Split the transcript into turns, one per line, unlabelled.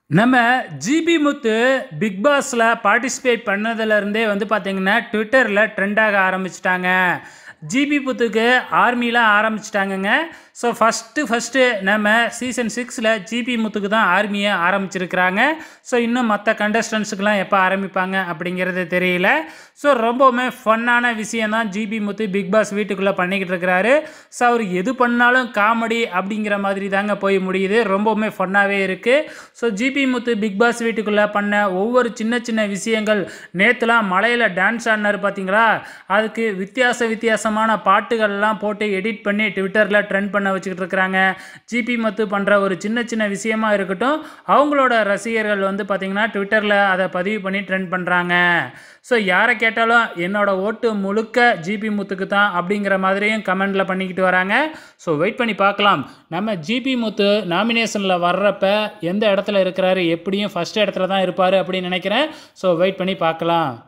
நம்ம GP Muthu Bigg பாஸில் participate பண்ணதுலேருந்தே வந்து பார்த்தீங்கன்னா ட்விட்டரில் ட்ரெண்டாக ஆரம்பிச்சிட்டாங்க ஜிபி முத்துக்கு ஆர்மிலாம் ஆரம்பிச்சிட்டாங்கங்க ஸோ ஃபஸ்ட்டு ஃபஸ்ட்டு நம்ம சீசன் சிக்ஸில் ஜிபி முத்துக்கு தான் ஆர்மியை ஆரம்பிச்சிருக்கிறாங்க ஸோ இன்னும் மற்ற கண்டஸ்டன்ஸுக்கெலாம் எப்போ ஆரம்பிப்பாங்க அப்படிங்கிறது தெரியல ஸோ ரொம்பவுமே ஃபன்னான விஷயம் தான் ஜிபி முத்து பிக் பாஸ் வீட்டுக்குள்ளே பண்ணிக்கிட்டு இருக்கிறாரு ஸோ அவர் எது பண்ணாலும் காமெடி அப்படிங்கிற மாதிரி தாங்க போய் முடியுது ரொம்பவுமே ஃபன்னாகவே இருக்குது so GP Muthu Bigg Boss வீட்டுக்குள்ளே பண்ண ஒவ்வொரு சின்ன சின்ன விஷயங்கள் நேற்றுலாம் மலையில் டான்ஸ் ஆடினார் பார்த்தீங்களா அதுக்கு வித்தியாச வித்தியாசமான பாட்டுகள்லாம் போட்டு எடிட் பண்ணி ட்விட்டரில் ட்ரெண்ட் பண்ண வச்சுக்கிட்டு இருக்கிறாங்க ஜிபி மத்து பண்ணுற ஒரு சின்ன சின்ன விஷயமா இருக்கட்டும் அவங்களோட ரசிகர்கள் வந்து பார்த்திங்கன்னா ட்விட்டரில் அதை பதிவு பண்ணி ட்ரெண்ட் பண்ணுறாங்க ஸோ யாரை கேட்டாலும் என்னோட ஓட்டு முழுக்க ஜிபி முத்துக்கு தான் அப்படிங்கிற மாதிரியும் கமெண்டில் பண்ணிக்கிட்டு வராங்க ஸோ வெயிட் பண்ணி பார்க்கலாம் நம்ம ஜிபி முத்து நாமினேஷனில் வர்றப்ப எந்த இடத்துல இருக்கிறாரு எப்படியும் ஃபஸ்ட் இடத்துல தான் இருப்பார் அப்படின்னு நினைக்கிறேன் ஸோ வெயிட் பண்ணி பார்க்கலாம்